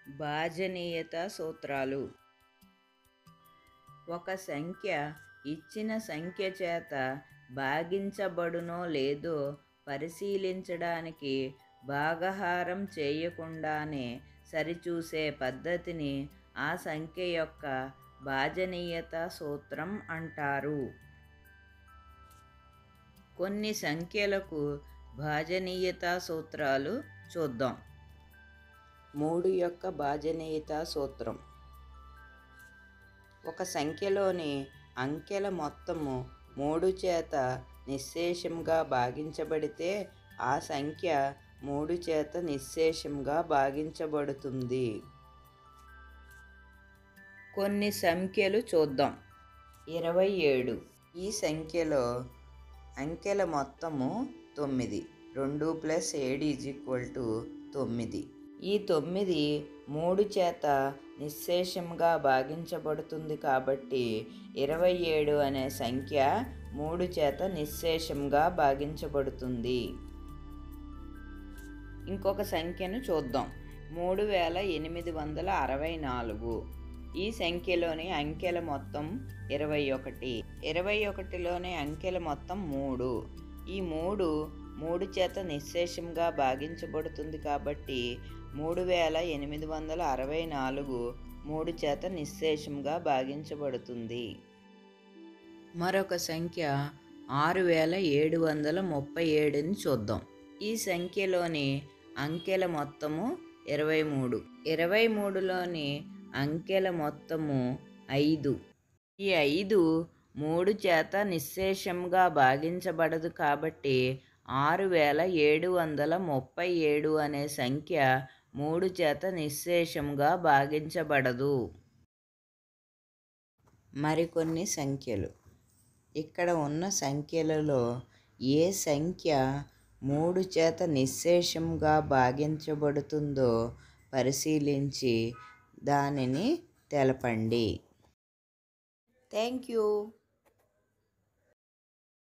భాజనీయత సూత్రాలు ఒక సంఖ్య ఇచ్చిన సంఖ్య చేత భాగించబడునో లేదో పరిశీలించడానికి భాగహారం చేయకుండానే సరిచూసే పద్ధతిని ఆ సంఖ్య యొక్క భాజనీయత సూత్రం అంటారు కొన్ని సంఖ్యలకు భాజనీయత సూత్రాలు చూద్దాం మూడు యొక్క భాజనీయత సూత్రం ఒక సంఖ్యలోని అంకెల మొత్తము మూడు చేత నిశ్శేషంగా భాగించబడితే ఆ సంఖ్య మూడు చేత నిశ్శేషంగా భాగించబడుతుంది కొన్ని సంఖ్యలు చూద్దాం ఇరవై ఏడు ఈ సంఖ్యలో అంకెల మొత్తము తొమ్మిది రెండు ప్లస్ ఏడు ఈజ్ ఈక్వల్ టు తొమ్మిది ఈ తొమ్మిది మూడు చేత నిశ్శేషంగా భాగించబడుతుంది కాబట్టి ఇరవై ఏడు అనే సంఖ్య మూడు చేత నిశ్శేషంగా భాగించబడుతుంది ఇంకొక సంఖ్యను చూద్దాం మూడు వేల ఎనిమిది వందల అరవై నాలుగు ఈ సంఖ్యలోని అంకెల మొత్తం ఇరవై ఒకటి ఇరవై ఒకటిలోని అంకెల మొత్తం మూడు ఈ మూడు మూడు చేత నిశ్శేషంగా భాగించబడుతుంది కాబట్టి మూడు వేల ఎనిమిది వందల అరవై నాలుగు మూడు చేత నిశ్శేషంగా భాగించబడుతుంది మరొక సంఖ్య ఆరు వేల ఏడు వందల ముప్పై ఏడుని చూద్దాం ఈ సంఖ్యలోని అంకెల మొత్తము ఇరవై మూడు ఇరవై మూడులోని అంకెల మొత్తము ఐదు ఈ ఐదు మూడు చేత నిశ్శేషంగా భాగించబడదు కాబట్టి ఆరు వేల ఏడు వందల ముప్పై ఏడు అనే సంఖ్య మూడు చేత నిశ్శేషంగా భాగించబడదు మరికొన్ని సంఖ్యలు ఇక్కడ ఉన్న సంఖ్యలలో ఏ సంఖ్య మూడు చేత నిశ్శేషంగా భాగించబడుతుందో పరిశీలించి దానిని తెలపండి థ్యాంక్ యూ